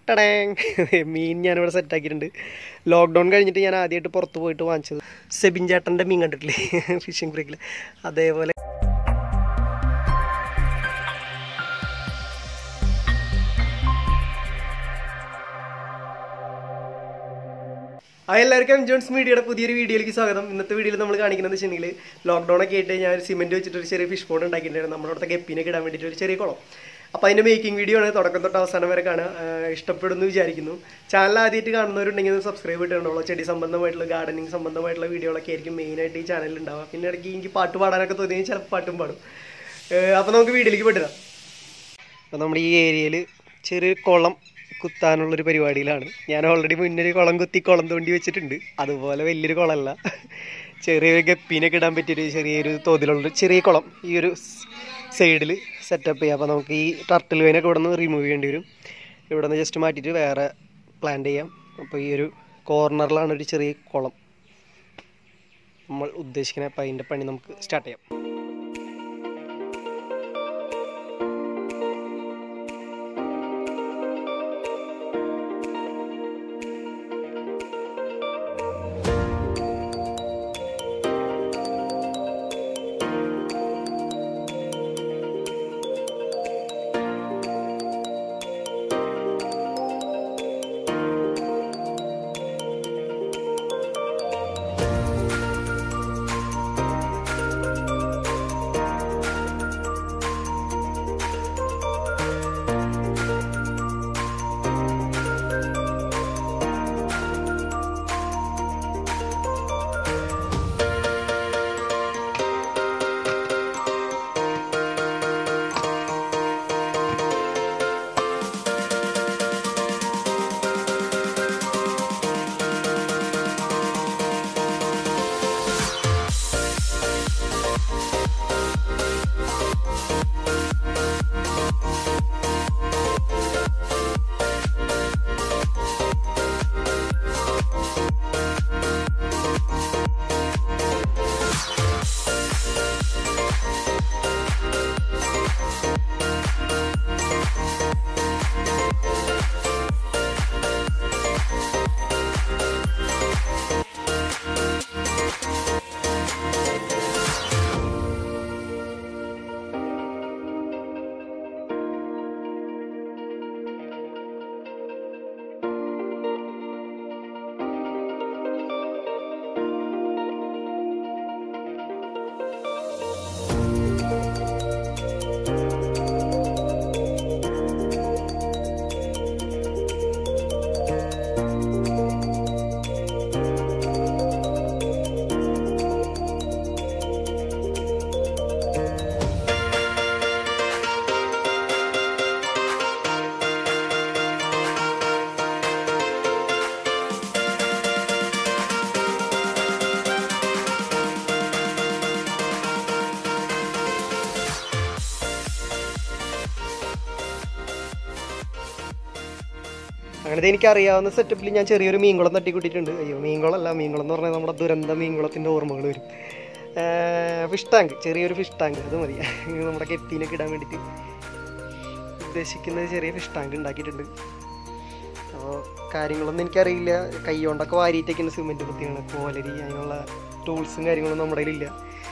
ടടാങ് മീൻ ഞാനിവിടെ സെറ്റാക്കിയിട്ടുണ്ട് ലോക്ക്ഡൗൺ കഴിഞ്ഞിട്ട് ഞാൻ ആദ്യമായിട്ട് പുറത്ത് പോയിട്ട് വാങ്ങിച്ചത് സെബിൻ ചേട്ടൻ്റെ മീൻ കണ്ടിട്ടില്ലേ ഫിഷിംഗ് ബ്രേക്കിൽ അതേപോലെ ആ എല്ലാവർക്കും ജോൺസ് മീഡിയയുടെ പുതിയൊരു വീഡിയോയിലേക്ക് സ്വാഗതം ഇന്നത്തെ വീഡിയോയിൽ നമ്മൾ കാണിക്കുന്നത് വെച്ചിട്ടുണ്ടെങ്കിൽ ലോക്ക്ഡൗൺ ഒക്കെ ആയിട്ട് ഞാൻ സിമെന്റ് വെച്ചിട്ട് ഒരു ചെറിയ ഫിഷ് പോണ്ട് ഉണ്ടാക്കിയിട്ടുണ്ടായിരുന്നു നമ്മുടെ അടുത്ത ഗപ്പിനൊക്കെ ഇടാൻ വേണ്ടിയിട്ട് ഒരു ചെറിയ കുളം അപ്പോൾ അതിൻ്റെ മേക്കിംഗ് വീഡിയോ ആണ് തുടക്കം തൊട്ട് അവസാനം വരെ കാണുക ആഹ് ഇഷ്ടപ്പെടുന്നു വിചാരിക്കുന്നു ചാനൽ ആദ്യമായിട്ട് കാണുന്നവരുണ്ടെങ്കിൽ ഒന്ന് സബ്സ്ക്രൈബ് ഇട്ടുണ്ടോ ചെടി സംബന്ധമായിട്ടുള്ള ഗാർഡനിങ് സംബന്ധമായിട്ടുള്ള വീഡിയോകളൊക്കെ ആയിരിക്കും മെയിനായിട്ട് ഈ ചാനലിൽ ഉണ്ടാവുക പിന്നെ ഇടയ്ക്ക് എനിക്ക് പാട്ട് പാടാനൊക്കെ തോന്നി ചിലപ്പോൾ പാട്ടും പാടും അപ്പോൾ നമുക്ക് വീഡിയോയിലേക്ക് പെട്ടിടാം അപ്പോൾ നമ്മുടെ ഈ ഏരിയയിൽ ചെറിയൊരു കുളം കുത്താനുള്ളൊരു പരിപാടിയിലാണ് ഞാൻ ഓൾറെഡി മുന്നേ ഒരു കുളം കുത്തി കുളം തോണ്ടി വെച്ചിട്ടുണ്ട് അതുപോലെ വലിയൊരു കുളമല്ല ചെറിയൊരു ഗപ്പീനൊക്കെ ഇടാൻ പറ്റിയൊരു ചെറിയൊരു തോതിലുള്ള ചെറിയ കുളം ഈ ഒരു സൈഡിൽ സെറ്റപ്പ് ചെയ്യാം അപ്പോൾ നമുക്ക് ഈ ടർട്ടിൽ വൈനൊക്കെ ഇവിടെ നിന്ന് റിമൂവ് ചെയ്യേണ്ടി വരും ഇവിടെ നിന്ന് ജസ്റ്റ് മാറ്റിയിട്ട് വേറെ പ്ലാന്റ് ചെയ്യാം അപ്പോൾ ഈ ഒരു കോർണറിലാണ് ഒരു ചെറിയ കുളം നമ്മൾ ഉദ്ദേശിക്കുന്ന അപ്പോൾ അതിൻ്റെ പണി നമുക്ക് സ്റ്റാർട്ട് ചെയ്യാം അങ്ങനത്തെ എനിക്ക് അറിയാവുന്ന സെറ്റപ്പിൽ ഞാൻ ചെറിയൊരു മീൻകുളം തട്ടിക്കൂട്ടിയിട്ടുണ്ട് അയ്യോ മീൻകുളമല്ല മീൻകുളം എന്ന് പറഞ്ഞാൽ നമ്മുടെ ദുരന്ത മീൻകുളത്തിൻ്റെ ഓർമ്മകൾ വരും ഫിഷ് ടാങ്ക് ചെറിയൊരു ഫിഷ് ടാങ്ക് അത് മതി നമ്മുടെ കെപ്പീനൊക്കെ ഇടാൻ വേണ്ടിയിട്ട് ഉദ്ദേശിക്കുന്ന ചെറിയ ഫിഷ് ടാങ്ക് ഉണ്ടാക്കിയിട്ടുണ്ട് അപ്പോൾ കാര്യങ്ങളൊന്നും എനിക്കറിയില്ല കൈ കൊണ്ടൊക്കെ വാരിയിട്ടേക്കുന്ന സിമെൻറ്റ് കുത്തിയാണ് കോലരി അതിനുള്ള ടൂൾസും കാര്യങ്ങളൊന്നും നമ്മുടെ കയ്യിലില്ല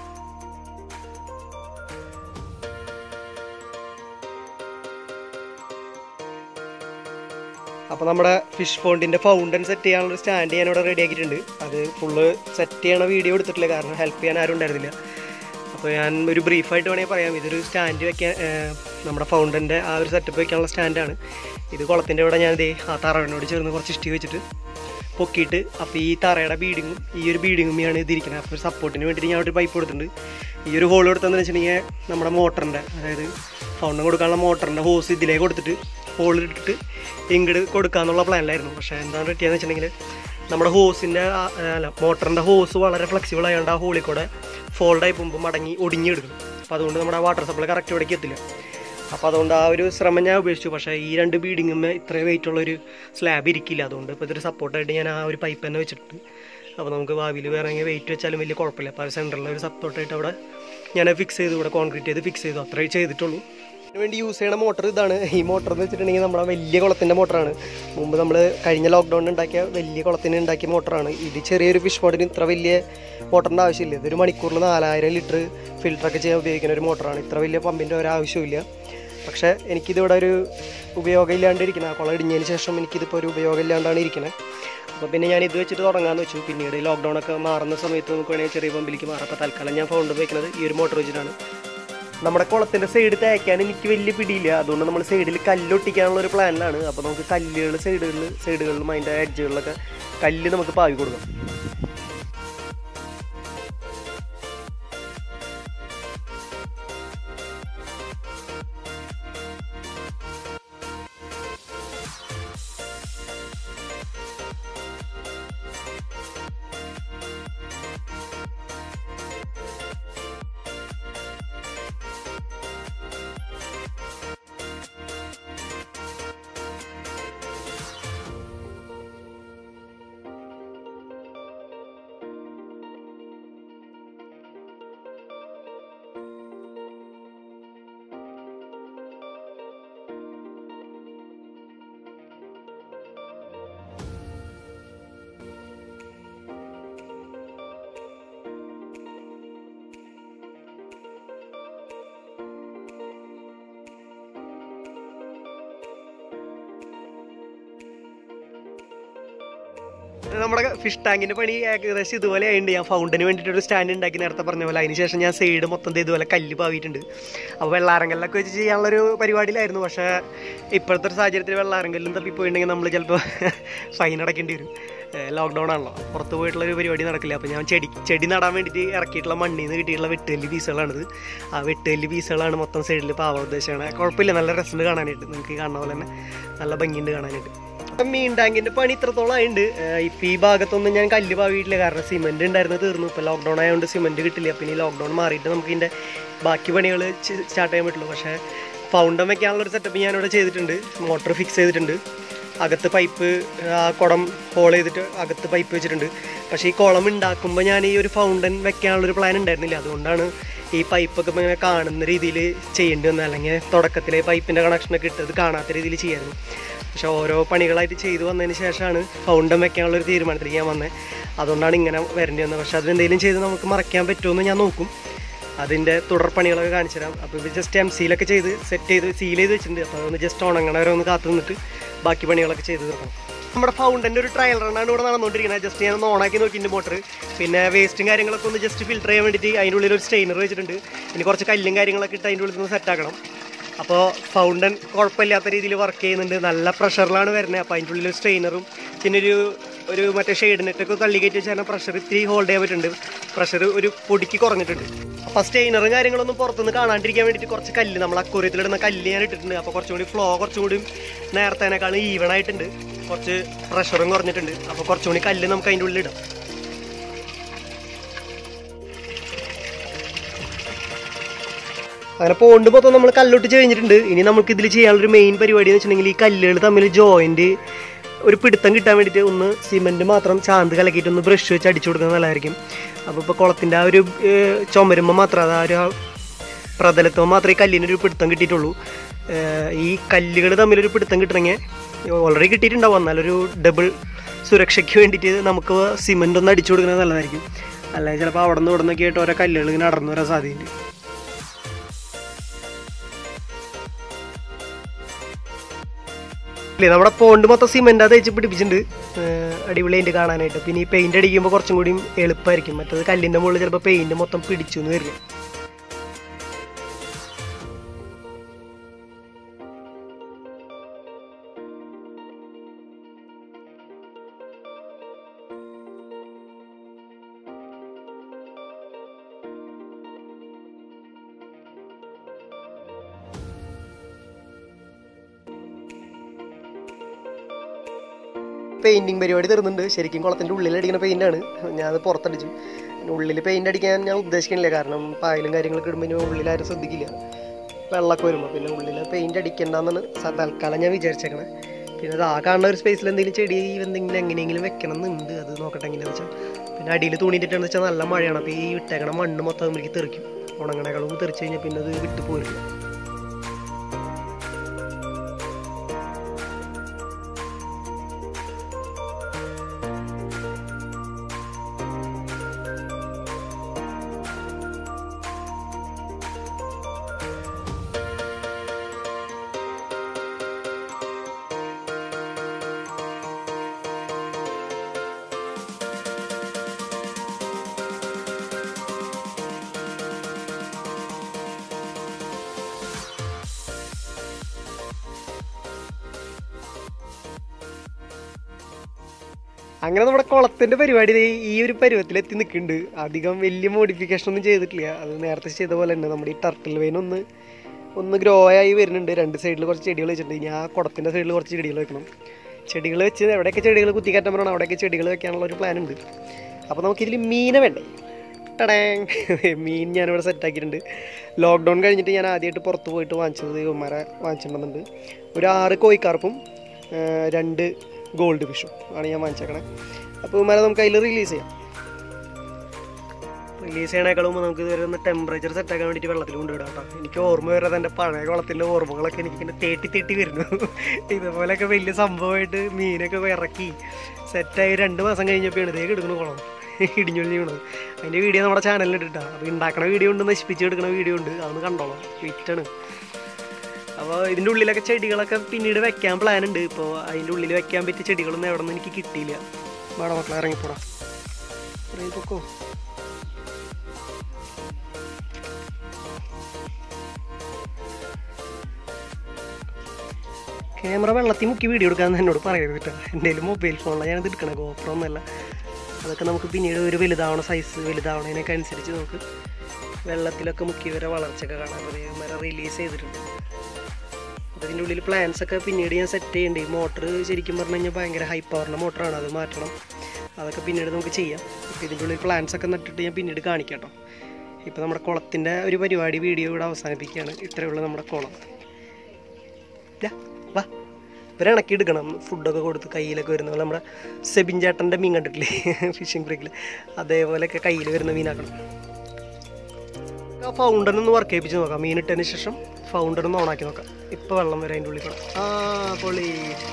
അപ്പോൾ നമ്മുടെ ഫിഷ് ഫോണ്ടിൻ്റെ ഫൗണ്ടൻ സെറ്റ് ചെയ്യാനുള്ള സ്റ്റാൻഡ് ഞാൻ ഇവിടെ റെഡി ആക്കിയിട്ടുണ്ട് അത് ഫുള്ള് സെറ്റ് ചെയ്യണ വീഡിയോ എടുത്തിട്ടില്ല കാരണം ഹെൽപ്പ് ചെയ്യാൻ ആരും ഉണ്ടായിരുന്നില്ല അപ്പോൾ ഞാൻ ഒരു ബ്രീഫായിട്ട് വേണമെങ്കിൽ പറയാം ഇതൊരു സ്റ്റാൻഡ് വെക്കാൻ ഏർ, നമ്മുടെ ഫൗണ്ടൻ്റെ ആ ഒരു സെറ്റപ്പ് വെക്കാനുള്ള സ്റ്റാൻഡാണ് ഇത് കുളത്തിൻ്റെ ഇവിടെ ഞാൻ ദേ ആ തറവിനോട് ചേർന്ന് കുറച്ച് ഇഷ്ടി വെച്ചിട്ട് പൊക്കിയിട്ട് അപ്പോൾ ഈ തറയുടെ ബീഡിങ്ങും ഈ ഒരു ബീഡിങ്ങുമാണ് ഇതിരിക്കുന്നത് അപ്പോൾ ഒരു സപ്പോർട്ടിന് വേണ്ടിയിട്ട് ഞാൻ ഒരു പൈപ്പ് കൊടുത്തിട്ടുണ്ട് ഈ ഒരു ഹോൾ കൊടുത്തതെന്ന് വെച്ചിട്ടുണ്ടെങ്കിൽ നമ്മുടെ മോട്ടറിൻ്റെ അതായത് ഫൗണ്ടൻ കൊടുക്കാനുള്ള മോട്ടറിൻ്റെ ഹോസ് ഇതിലേക്ക് കൊടുത്തിട്ട് ഹോൾ ഇട്ടിട്ട് ഇങ്ങോട്ട് കൊടുക്കാന്നുള്ള പ്ലാനിലായിരുന്നു പക്ഷേ എന്താണ് പറ്റിയെന്ന് വെച്ചിട്ടുണ്ടെങ്കിൽ നമ്മുടെ ഹോസിൻ്റെ അല്ല മോട്ടറിൻ്റെ ഹോസ് വളരെ ഫ്ലെക്സിബിൾ ആയതുകൊണ്ട് ആ ഹോളിൽ കൂടെ ഫോൾഡായി പോകുമ്പോൾ മടങ്ങി ഒടിഞ്ഞെടുക്കും അപ്പോൾ അതുകൊണ്ട് നമ്മുടെ വാട്ടർ സപ്ലൈ കറക്റ്റ് ഇവിടേക്ക് എത്തില്ല അപ്പോൾ അതുകൊണ്ട് ആ ഒരു ശ്രമം ഞാൻ ഉപേക്ഷിച്ചു പക്ഷേ ഈ രണ്ട് ബീഡിങ്ങുമ്മേ ഇത്രയും വെയിറ്റ് ഉള്ളൊരു സ്ലാബ് ഇരിക്കില്ല അതുകൊണ്ട് ഇപ്പോൾ ഇതൊരു സപ്പോർട്ടായിട്ട് ഞാൻ ആ ഒരു പൈപ്പ് തന്നെ വെച്ചിട്ടുണ്ട് അപ്പോൾ നമുക്ക് ഭാവിയിൽ വേറെ വെയിറ്റ് വെച്ചാലും വലിയ കുഴപ്പമില്ല അപ്പോൾ ആ സെൻറ്ററിൽ ഒരു സപ്പോർട്ടായിട്ട് അവിടെ ഞാൻ ഫിക്സ് ചെയ്തു ഇവിടെ കോൺക്രീറ്റ് ചെയ്ത് ഫിക്സ് ചെയ്തു അത്രേ ചെയ്തിട്ടുള്ളൂ ഇതിന് വേണ്ടി യൂസ് ചെയ്യണ മോട്ടർ ഇതാണ് ഈ മോട്ടർ എന്ന് വെച്ചിട്ടുണ്ടെങ്കിൽ നമ്മുടെ വലിയ കുളത്തിൻ്റെ മോട്ടറാണ് മുമ്പ് നമ്മൾ കഴിഞ്ഞ ലോക്ക്ഡൗണിൽ ഉണ്ടാക്കിയ വലിയ കുളത്തിന് ഉണ്ടാക്കിയ മോട്ടറാണ് ഇത് ചെറിയൊരു ഫിഷ് മോഡിന് ഇത്ര വലിയ മോട്ടറിൻ്റെ ആവശ്യമില്ല ഇതൊരു മണിക്കൂറിൽ നാലായിരം ലിറ്റർ ഫിൽറ്ററൊക്കെ ചെയ്യാൻ ഉപയോഗിക്കുന്ന ഒരു മോട്ടറാണ് ഇത്ര വലിയ പമ്പിൻ്റെ ഒരു ആവശ്യമില്ല പക്ഷേ എനിക്കിതിവിടെ ഒരു ഉപയോഗം ഇല്ലാണ്ട് ഇരിക്കുന്നത് ആ കുളം ഇടിഞ്ഞതിന് ശേഷം എനിക്കിതിപ്പോൾ ഒരു ഉപയോഗം ഇല്ലാണ്ടാണ് ഇരിക്കുന്നത് അപ്പോൾ പിന്നെ ഞാൻ ഇത് വെച്ചിട്ട് തുടങ്ങാമെന്ന് വെച്ചു പിന്നീട് ലോക്ക്ഡൗൺ ഒക്കെ മാറുന്ന സമയത്ത് നമുക്ക് വേണമെങ്കിൽ ചെറിയ പമ്പിലേക്ക് മാറാം അപ്പോൾ തൽക്കാലം ഞാൻ ഫൗണ്ട് ഉപയോഗിക്കുന്നത് ഈ ഒരു മോട്ടർ വെച്ചിട്ടാണ് നമ്മുടെ കുളത്തിൻ്റെ സൈഡ് തേക്കാൻ എനിക്ക് വലിയ പിടിയില്ല അതുകൊണ്ട് നമ്മൾ സൈഡിൽ കല്ലൊട്ടിക്കാനുള്ള ഒരു പ്ലാനിലാണ് അപ്പോൾ നമുക്ക് കല്ലുകൾ സൈഡുകളിൽ സൈഡുകളിലും അതിൻ്റെ എഡ്ജുകളിലൊക്കെ കല്ല് നമുക്ക് പാവി കൊടുക്കാം നമ്മുടെ ഫിഷ് ടാങ്കിന്റെ പണി ഏകദേശം ഇതുപോലെ ആയിട്ടുണ്ട് ഞാൻ ഫൗണ്ടിന് വേണ്ടിയിട്ട് ഒരു സ്റ്റാൻഡ് ഉണ്ടാക്കി നേരത്തെ പറഞ്ഞ പോലെ അതിന് ശേഷം ഞാൻ സൈഡ് മൊത്തം ദേ ഇതുപോലെ കല്ല് പാവിയിട്ടുണ്ട് അപ്പോൾ വെള്ളാരങ്കലിലൊക്കെ വെച്ച് ചെയ്യാനുള്ളൊരു പരിപാടിയിലായിരുന്നു പക്ഷേ ഇപ്പോഴത്തെ ഒരു സാഹചര്യത്തിൽ വെള്ളാരങ്കലിലും തപ്പിപ്പോയിട്ടുണ്ടെങ്കിൽ നമ്മൾ ചിലപ്പോൾ ഫൈൻ അടയ്ക്കേണ്ടി വരും ലോക്ക്ഡൗൺ ആണല്ലോ പുറത്ത് പോയിട്ടുള്ള ഒരു പരിപാടി നടക്കില്ല അപ്പോൾ ഞാൻ ചെടി ചെടി നടാൻ വേണ്ടിയിട്ട് ഇറക്കിയിട്ടുള്ള മണ്ണിൽ നിന്ന് കിട്ടിയിട്ടുള്ള വെട്ടുകല്ല് പീസുകളാണിത് ആ വെട്ടുകല്ല് പീസുകളാണ് മൊത്തം സൈഡിൽ പാവാൻ ഉദ്ദേശിച്ചാണ് കുഴപ്പമില്ല നല്ല രസമുണ്ട് കാണാനായിട്ട് നിങ്ങൾക്ക് കാണുന്ന പോലെ തന്നെ നല്ല ഭംഗിയുണ്ട് കാണാനായിട്ട് മീൻ ടാങ്കിന്റെ പണി ഇത്രത്തോളം ആയിട്ടുണ്ട് ഇപ്പം ഈ ഭാഗത്തൊന്നും ഞാൻ കല്ല് പാവിയിട്ടില്ല കാരണം സിമെന്റ് ഉണ്ടായിരുന്നു തീർന്നു ഇപ്പം ലോക്ക്ഡൗൺ ആയതുകൊണ്ട് സിമെന്റ് കിട്ടില്ല പിന്നെ ഈ ലോക്ക്ഡൗൺ മാറിയിട്ട് നമുക്ക് ഇതിന്റെ ബാക്കി പണികൾ സ്റ്റാർട്ട് ചെയ്യാൻ പറ്റുള്ളൂ പക്ഷേ ഫൗണ്ടം വെക്കാനുള്ള ഒരു സെറ്റപ്പ് ഞാനിവിടെ ചെയ്തിട്ടുണ്ട് മോട്ടർ ഫിക്സ് ചെയ്തിട്ടുണ്ട് അകത്ത് പൈപ്പ് ആ കുടം ഹോൾ ചെയ്തിട്ട് അകത്ത് പൈപ്പ് വെച്ചിട്ടുണ്ട് പക്ഷേ ഈ കുളം ഉണ്ടാക്കുമ്പോൾ ഞാൻ ഈ ഒരു ഫൗണ്ടൻ വെക്കാനുള്ളൊരു പ്ലാൻ ഉണ്ടായിരുന്നില്ല അതുകൊണ്ടാണ് ഈ പൈപ്പൊക്കെ ഇപ്പം ഇങ്ങനെ കാണുന്ന രീതിയിൽ ചെയ്യേണ്ടി വന്നത് അല്ലെങ്കിൽ തുടക്കത്തിലെ പൈപ്പിൻ്റെ കണക്ഷനൊക്കെ ഇട്ടത് കാണാത്ത രീതിയിൽ ചെയ്യായിരുന്നു പക്ഷെ ഓരോ പണികളായിട്ട് ചെയ്തു വന്നതിന് ശേഷമാണ് ഫൗണ്ടൻ വെക്കാനുള്ള ഒരു തീരുമാനത്തിലേക്ക് ഞാൻ വന്നത് അതുകൊണ്ടാണ് ഇങ്ങനെ വരേണ്ടി വന്നത് പക്ഷെ അതിനെന്തെങ്കിലും ചെയ്ത് നമുക്ക് മറയ്ക്കാൻ പറ്റുമെന്ന് ഞാൻ നോക്കും അതിൻ്റെ തുടർ പണികളൊക്കെ കാണിച്ചു തരാം അപ്പോൾ ഇത് ജസ്റ്റ് എം സിയിലൊക്കെ ചെയ്ത് സെറ്റ് ചെയ്ത് സീൽ ചെയ്ത് വെച്ചിട്ടുണ്ട് അപ്പോൾ അതൊന്ന് ജസ്റ്റ് ഉണങ്ങണ വരെ ഒന്ന് കാത്തു നിന്നിട്ട് ബാക്കി പണികളൊക്കെ ചെയ്ത് തീർക്കണം നമ്മുടെ ഫൗണ്ടൻ്റെ ഒരു ട്രയൽ റണ്ണാണ് ഇവിടെ നടന്നുകൊണ്ടിരിക്കുന്നത് ജസ്റ്റ് ഞാൻ ഒന്ന് ഓണാക്കി നോക്കിയിട്ട് മോട്ടർ പിന്നെ വേസ്റ്റും കാര്യങ്ങളൊക്കെ ഒന്ന് ജസ്റ്റ് ഫിൽറ്റർ ചെയ്യാൻ വേണ്ടിയിട്ട് അതിൻ്റെ ഉള്ളിൽ ഒരു സ്റ്റെയിനർ വെച്ചിട്ടുണ്ട് ഇനി കുറച്ച് കല്ലും കാര്യങ്ങളൊക്കെ ഇട്ട് അതിൻ്റെ ഉള്ളിൽ നിന്ന് സെറ്റാക്കണം അപ്പോൾ ഫൗണ്ടൻ കുഴപ്പമില്ലാത്ത രീതിയിൽ വർക്ക് ചെയ്യുന്നുണ്ട് നല്ല പ്രഷറിലാണ് വരുന്നത് അപ്പോൾ അതിൻ്റെ ഉള്ളിൽ സ്ട്രെയിനറും പിന്നെ ഒരു ഒരു മറ്റേ ഷെയ്ഡ് നെറ്റൊക്കെ തള്ളി കയറ്റി വെച്ചാൽ പ്രഷർ ഇത്തിരി ഹോൾഡ് ചെയ്യാൻ പറ്റുന്നുണ്ട് പ്രഷർ ഒരു പൊടിക്ക് കുറഞ്ഞിട്ടുണ്ട് അപ്പോൾ സ്റ്റെയിനറും കാര്യങ്ങളൊന്നും പുറത്തുനിന്ന് കാണാണ്ടിരിക്കാൻ വേണ്ടിയിട്ട് കുറച്ച് കല്ല് നമ്മൾ അക്കൂരത്തിലിടുന്ന കല്ല് ഞാൻ ഇട്ടിട്ടുണ്ട് അപ്പോൾ കുറച്ചും കൂടി ഫ്ലോ കുറച്ചും കൂടി നേരത്തേനേക്കാളും ഈവൺ ആയിട്ടുണ്ട് കുറച്ച് പ്രഷറും കുറഞ്ഞിട്ടുണ്ട് അപ്പോൾ കുറച്ചും കൂടി കല്ല് നമുക്ക് അതിൻ്റെ ഉള്ളിൽ ഇടാം അങ്ങനെ പോണ്ട് മൊത്തം നമ്മൾ കല്ലൊട്ടിച്ച് കഴിഞ്ഞിട്ടുണ്ട് ഇനി നമുക്ക് ഇതിൽ ചെയ്യാനുള്ളൊരു മെയിൻ പരിപാടി എന്ന് വെച്ചിട്ടുണ്ടെങ്കിൽ ഈ കല്ലുകൾ തമ്മിൽ ജോയിന്റ് ഒരു പിടുത്തം കിട്ടാൻ വേണ്ടിയിട്ട് ഒന്ന് സിമെൻറ്റ് മാത്രം ചാന്ത് കലക്കിയിട്ട് ഒന്ന് ബ്രഷ് വെച്ച് അടിച്ചു കൊടുക്കുന്നത് നല്ലതായിരിക്കും അപ്പോൾ ഇപ്പോൾ കുളത്തിൻ്റെ ആ ഒരു ഏഹ്, ചുമരുമ്പോൾ മാത്രം അത് ആ ഒരു പ്രതലത്തുമ്പോൾ മാത്രമേ ഈ കല്ലിനൊരു പിടുത്തം കിട്ടിയിട്ടുള്ളൂ ഏഹ്, ഈ കല്ലുകൾ തമ്മിലൊരു പിടുത്തം കിട്ടണമെങ്കിൽ ഓൾറെഡി കിട്ടിയിട്ടുണ്ടാവും എന്നാലൊരു ഡബിൾ സുരക്ഷയ്ക്ക് വേണ്ടിയിട്ട് നമുക്ക് സിമെൻ്റ് ഒന്ന് അടിച്ചു കൊടുക്കുന്നത് നല്ലതായിരിക്കും അല്ലെങ്കിൽ ചിലപ്പോൾ അവിടെ നിന്ന് ഇവിടെ നിന്നൊക്കെ ആയിട്ട് ഓരോ കല്ലുകൾ ഇങ്ങനെ അടർന്നു വരാൻ സാധ്യതയുണ്ട് ഇല്ലേ നമ്മുടെ പോണ്ട് മൊത്തം സിമെന്റ് തേച്ച് പിടിപ്പിച്ചിട്ടുണ്ട് ഏഹ് അടിപൊളിയായിട്ട് കാണാനായിട്ട് പിന്നെ ഈ പെയിന്റ് അടിക്കുമ്പോൾ കുറച്ചും കൂടി എളുപ്പമായിരിക്കും മറ്റത് കല്ലിന്റെ മുകളിൽ ചിലപ്പോൾ പെയിന്റ് മൊത്തം പിടിച്ചു എന്ന് വരില്ല പെയിന്റിങ് പരിപാടി തീർന്നുണ്ട് ശരിക്കും കുളത്തിന്റെ ഉള്ളിൽ അടിക്കുന്ന പെയിന്റ് ആണ് ഞാൻ അത് പുറത്തടിച്ചു ഉള്ളിൽ പെയിന്റ് അടിക്കാൻ ഞാൻ ഉദ്ദേശിക്കണില്ല കാരണം പായലും കാര്യങ്ങളൊക്കെ ഇടുമ്പോൾ ഇനി ഉള്ളിൽ ആരും ശ്രദ്ധിക്കില്ല വെള്ളമൊക്കെ വരുമ്പോൾ പിന്നെ ഉള്ളിൽ പെയിന്റ് അടിക്കണ്ടെന്നാണ് സ- തൽക്കാലം ഞാൻ വിചാരിച്ചേക്കണേ പിന്നെ അത് ആ കാണുന്ന ഒരു സ്പേസിൽ എന്തെങ്കിലും ചെടി എന്തെങ്കിലും എങ്ങനെയെങ്കിലും വെക്കണം എന്നുണ്ട് അത് നോക്കട്ടെ എങ്ങനെയാണെന്ന് വെച്ചാൽ പിന്നെ അടിയിൽ തുണിയിട്ടാന്ന് വെച്ചാൽ നല്ല മഴയാണ് അപ്പോൾ ഈ ഇട്ടേക്കണ മണ്ണ് മൊത്തം നമുക്ക് തെറിക്കും ഉണങ്ങണേക്കാളും തെറിച്ച് കഴിഞ്ഞാൽ പിന്നെ അത് വിട്ടു പോരില്ല അങ്ങനെ നമ്മുടെ കുളത്തിന്റെ പരിപാടി ദേ ഈ ഒരു പരുവത്തിൽ എത്തി നിൽക്കുന്നുണ്ട് അധികം വലിയ മോഡിഫിക്കേഷൻ ഒന്നും ചെയ്തിട്ടില്ല അത് നേരത്തെ ചെയ്ത പോലെ തന്നെ നമ്മുടെ ഈ ടർട്ടിൽ വെയിൻ ഒന്ന് ഒന്ന് ഗ്രോ ആയി വരുന്നുണ്ട് രണ്ട് സൈഡിൽ കുറച്ച് ചെടികൾ വെച്ചിട്ടുണ്ട് ഇനി ആ കുളത്തിന്റെ സൈഡിൽ കുറച്ച് ചെടികൾ വെക്കണം ചെടികൾ വെച്ച് എവിടെയൊക്കെ ചെടികൾ കുത്തിക്കയറ്റാൻ പറയണം അവിടെയൊക്കെ ചെടികൾ വെക്കാനുള്ള ഒരു പ്ലാൻ ഉണ്ട് അപ്പോൾ നമുക്കിതിൽ മീനെ വേണ്ടേ ടടാങ് മീൻ ഞാനിവിടെ സെറ്റാക്കിയിട്ടുണ്ട് ലോക്ക്ഡൗൺ കഴിഞ്ഞിട്ട് ഞാൻ ആദ്യമായിട്ട് പുറത്ത് പോയിട്ട് വാങ്ങിച്ചത് ഇവന്മാരെ വാങ്ങിച്ചിട്ടുണ്ടെന്നുണ്ട് ഒരു ആറ് കോഴിക്കാർപ്പും ആ, രണ്ട് ഗോൾഡ് ഫിഷും ആണ് ഞാൻ വാങ്ങിച്ചേക്കണേ അപ്പോൾ ഇവന്മാരെ നമുക്ക് അതിൽ റിലീസ് ചെയ്യാം റിലീസ് ചെയ്യണേക്കാളും മുമ്പ് നമുക്ക് ഇതുവരെ ഒന്ന് ടെമ്പറേച്ചർ സെറ്റാക്കാൻ വേണ്ടിയിട്ട് വെള്ളത്തിൽ കൊണ്ടുവിടാം കേട്ടോ എനിക്ക് ഓർമ്മ വരുന്നത് എൻ്റെ പഴയ കുളത്തിൻ്റെ ഓർമ്മകളൊക്കെ എനിക്ക് ഇങ്ങനെ തേട്ടി തേട്ടി വരുന്നു ഇതുപോലെയൊക്കെ വലിയ സംഭവമായിട്ട് മീനൊക്കെ ഇറക്കി സെറ്റായി രണ്ട് മാസം കഴിഞ്ഞപ്പോഴാണ് ഇതേ കിടക്കണ കുളം ഇടിഞ്ഞൊഴിഞ്ഞ് വീണത് അതിൻ്റെ വീഡിയോ നമ്മുടെ ചാനലിൽ ഇട്ടിട്ടാ അപ്പോൾ ഉണ്ടാക്കണ വീഡിയോ ഉണ്ട് നശിപ്പിച്ച് എടുക്കണ വീഡിയോ ഉണ്ട് അതൊന്ന് കണ്ടോളാം വെയിറ്റാണ് അപ്പോൾ ഇതിൻ്റെ ഉള്ളിലൊക്കെ ചെടികളൊക്കെ പിന്നീട് വെക്കാൻ പ്ലാൻ ഉണ്ട് ഇപ്പോൾ അതിൻ്റെ ഉള്ളിൽ വെക്കാൻ പറ്റിയ ചെടികളൊന്നും എവിടെ നിന്ന് എനിക്ക് കിട്ടിയില്ല വേണം മക്കളെ ഇറങ്ങിപ്പോടാ ഇറങ്ങിപ്പോക്കോ ക്യാമറ വെള്ളത്തിൽ മുക്കി വീഡിയോ എടുക്കാമെന്ന് എന്നോട് പറയരുത് കേട്ടോ എൻ്റെ കയ്യിൽ മൊബൈൽ ഫോണിലാണ് ഞാനത് എടുക്കണേ ഗോപ്രോ ഒന്നല്ല അതൊക്കെ നമുക്ക് പിന്നീട് ഒരു വലുതാവണ സൈസ് വലുതാവണതിനൊക്കെ അനുസരിച്ച് നമുക്ക് വെള്ളത്തിലൊക്കെ മുക്കി വരെ വളർച്ചയൊക്കെ കാണാൻ മരം റിലീസ് ചെയ്തിട്ടുണ്ട് അപ്പോൾ ഇതിൻ്റെ ഉള്ളിൽ പ്ലാൻസ് ഒക്കെ പിന്നീട് ഞാൻ സെറ്റ് ചെയ്യണ്ടേ മോട്ടർ ശരിക്കും പറഞ്ഞു കഴിഞ്ഞാൽ ഭയങ്കര ഹൈ പവറിൻ്റെ മോട്ടറാണ് അത് മാറ്റണം അതൊക്കെ പിന്നീട് നമുക്ക് ചെയ്യാം അപ്പോൾ ഇതിൻ്റെ ഉള്ളിൽ പ്ലാൻസ് ഒക്കെ നട്ടിട്ട് ഞാൻ പിന്നീട് കാണിക്കാം കേട്ടോ ഇപ്പോൾ നമ്മുടെ കുളത്തിൻ്റെ ഒരു പരിപാടി വീഡിയോ ഇവിടെ അവസാനിപ്പിക്കുകയാണ് ഇത്രയേ ഉള്ളൂ നമ്മുടെ കുളം ഇല്ല, വാ ഇവരെ ഇണക്കി എടുക്കണം ഫുഡൊക്കെ കൊടുത്ത് കയ്യിലൊക്കെ വരുന്ന പോലെ നമ്മുടെ സെബിൻ ചേട്ടൻ്റെ മീൻ കണ്ടിട്ടില്ലേ ഫിഷിംഗ് ബ്രേക്കിൽ അതേപോലെയൊക്കെ കയ്യിൽ വരുന്ന മീനാക്കണം ആ ഫൗണ്ടൻ ഒന്ന് വർക്ക് ചെയ്യിപ്പിച്ച് നോക്കാം മീൻ ഇട്ടതിന് ശേഷം ഫൗണ്ടൻ ഒന്ന് ഓണാക്കി നോക്കാം ഇപ്പം വെള്ളം വരെ അതിൻ്റെ ഉള്ളിൽ കൂടെ ആ പൊളി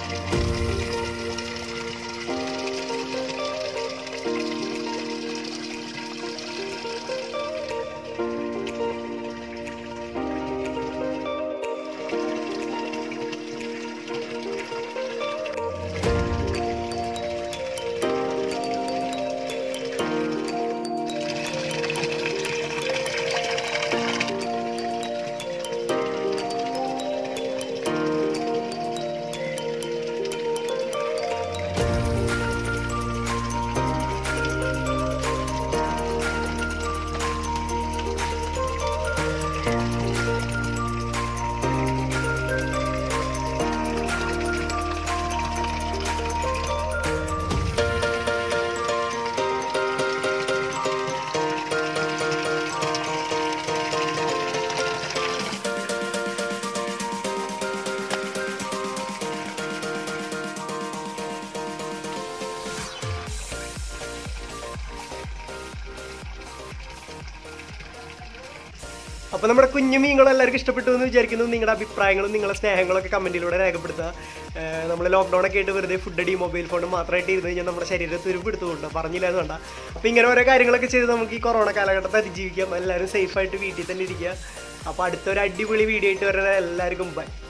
അപ്പോൾ നമ്മുടെ കുഞ്ഞു മീനുകൾ എല്ലാവർക്കും ഇഷ്ടപ്പെട്ടു എന്ന് വിചാരിക്കുന്നു നിങ്ങളുടെ അഭിപ്രായങ്ങളും നിങ്ങളുടെ സ്നേഹങ്ങളൊക്കെ കമൻറ്റിലൂടെ രേഖപ്പെടുത്തുക നമ്മൾ ലോക്ക്ഡൗൺ ഒക്കെ ആയിട്ട് വെറുതെ ഫുഡ് അടി മൊബൈൽ ഫോൺ മാത്രമായിട്ട് ഇരുന്ന് കഴിഞ്ഞാൽ നമ്മുടെ ശരീരത്തിൽ തുരുപ്പെടുത്തുകൊണ്ട് പറഞ്ഞില്ല എന്ന് വേണ്ട അപ്പോൾ ഇങ്ങനെ ഓരോ കാര്യങ്ങളൊക്കെ ചെയ്ത് നമുക്ക് ഈ കൊറോണ കാലഘട്ടത്തെ അതിജീവിക്കാം എല്ലാവരും സേഫായിട്ട് വീട്ടിൽ തന്നെ ഇരിക്കുക അപ്പോൾ അടുത്തൊരു അടിപൊളി വീഡിയോ ആയിട്ട് വരുന്നത് എല്ലാവർക്കും ബൈ